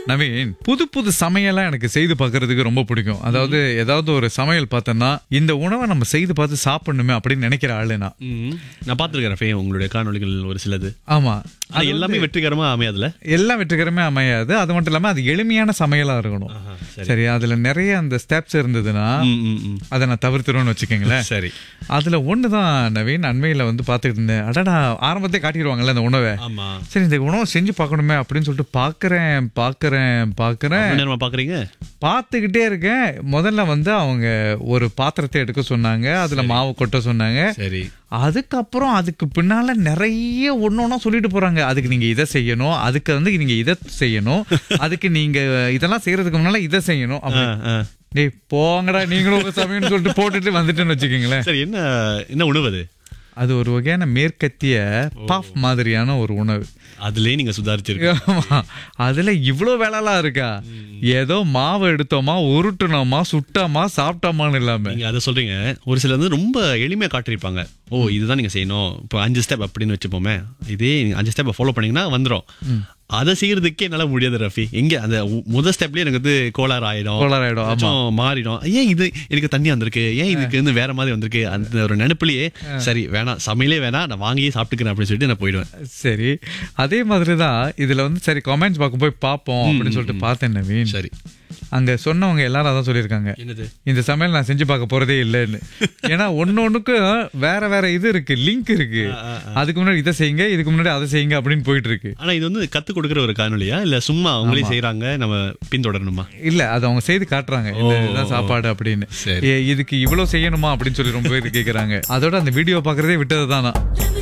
நவீன் புது புது சமையலா எனக்கு செய்து பார்க்கிறதுக்கு ரொம்ப பிடிக்கும் அதாவது ஏதாவது ஒரு சமையல் பார்த்தேன்னா இந்த உணவை நம்ம செய்து பார்த்து சாப்பிடணுமே அப்படின்னு நினைக்கிற ஆளு நான் ம். நான் பார்த்துருக்கிறேன் ஃபே உங்களுடைய காணொளிகள் ஒரு சிலது ஆமா ஆனா எல்லாமே வெற்றிகரமா அமையாதுல எல்லாம் வெற்றிகரமே அமையாது அது மட்டும் இல்லாம அது எளிமையான சமையலா இருக்கணும் ஆஹா, சரி. சரி அதுல நிறைய அந்த ஸ்டெப்ஸ் இருந்ததுன்னா ம், ம், ம். அதை நான் தவிர்த்துருவேன்னு வச்சுக்கோங்களேன் சரி அதுல ஒண்ணுதான் நவீன் அண்மையில வந்து பார்த்துட்டு இருந்தேன் அடடா ஆரம்பத்தை காட்டிடுவாங்கல்ல அந்த உணவை ஆமா சரி இந்த உணவை செஞ்சு பார்க்கணுமே அப்படின்னு சொல்லிட்டு பார்க்கறேன் பார்க்கறேன் பார்க்கறேன் எவ்வளவு நேரமா பாக்குறீங்க பார்த்துக்கிட்டே இருக்கேன் முதல்ல வந்து அவங்க ஒரு பாத்திரத்தை எடுக்க சொன்னாங்க அதுல மாவு கொட்ட சொன்னாங்க சரி அதுக்கப்புறம் அதுக்கு பின்னால நிறைய ஒன்னொன்னா சொல்லிட்டு போறாங்க அதுக்கு நீங்க இதை செய்யணும் அதுக்கு வந்து நீங்க இதை செய்யணும் அதுக்கு நீங்க இதெல்லாம் செய்யறதுக்கு முன்னால இதை செய்யணும் ஆ, அப்படி. ஆ. டேய் போங்கடா நீங்களும் உங்க சமையல்னு சொல்லிட்டு போட்டுட்டு வந்துட்டேன்னு வச்சுக்கோங்களேன் சரி என்ன என்ன உணவு அது அது ஒரு வகையான மேற்கத்திய பஃப் மாதிரியான ஒரு உணவு அதுலயே நீங்க சுதாரிச்சிருக்கீங்க ஆமா. அதுல இவ்ளோ வேலைலாம் இருக்கா ஏதோ மாவு எடுத்தோமா உருட்டுனோமா சுட்டோமா சாப்பிட்டோமான்னு இல்லாம நீங்க அதை சொல்றீங்க ஒரு சிலர் வந்து ரொம்ப எளிமையா காட்டிருப்பாங்க ஓ இதுதான் நீங்க செய்யணும் இப்போ அஞ்சு ஸ்டெப் அப்படின்னு வச்சுப்போமே இதே நீங்க அஞ்சு ஸ்டெப் ஃபாலோ பண்ணீங்கன்னா வந்துரும் அதை செய்யறதுக்கே என்னால முடியாது ரஃபி எங்க அந்த உ- முதல் ஸ்டெப்லயே எனக்கு வந்து கோளாறு ஆயிடும் கோளாறு ஆயிடும், ஆமா. ஏதாச்சும் மாறிடும் ஏன் இது எனக்கு தண்ணி வந்திருக்கு ஏன் இதுக்கு வந்து வேற மாதிரி வந்திருக்கு அந்த ஒரு நினைப்புலயே சரி வேணாம் சமையலே வேணாம் நான் வாங்கியே சாப்பிட்டுக்கிறேன் அப்படின்னு சொல்லிட்டு நான் போயிடுவேன் சரி அதே மாதிரிதான் இதுல வந்து சரி கமெண்ட்ஸ் பார்க்க போய் பார்ப்போம் அப்படின்னு சொல்லிட்டு பார்த்தேன் நவீன் சரி அங்க சொன்னவங்க எல்லாரும் அதான் சொல்லியிருக்காங்க என்னது இந்த சமையல் நான் செஞ்சு பார்க்க போறதே இல்லைன்னு ஏன்னா ஒன்னொன்னுக்கும் வேற வேற இது இருக்கு லிங்க் இருக்கு அதுக்கு முன்னாடி இதை செய்யுங்க இதுக்கு முன்னாடி அதை செய்யுங்க அப்படின்னு போயிட்டு இருக்கு ஆனா இது வந்து கத்து கொடுக்குற ஒரு காணொலியா இல்ல சும்மா அவங்களே செய்யறாங்க நம்ம பின்தொடரணுமா இல்ல அது அவங்க செய்து காட்டுறாங்க இந்த இதுதான் சாப்பாடு அப்படின்னு சரி. ஏ, இதுக்கு இவ்வளவு செய்யணுமா அப்படின்னு சொல்லி ரொம்ப பேர் கேக்குறாங்க அதோட அந்த வீடியோ பாக்குறதே விட்டது தானா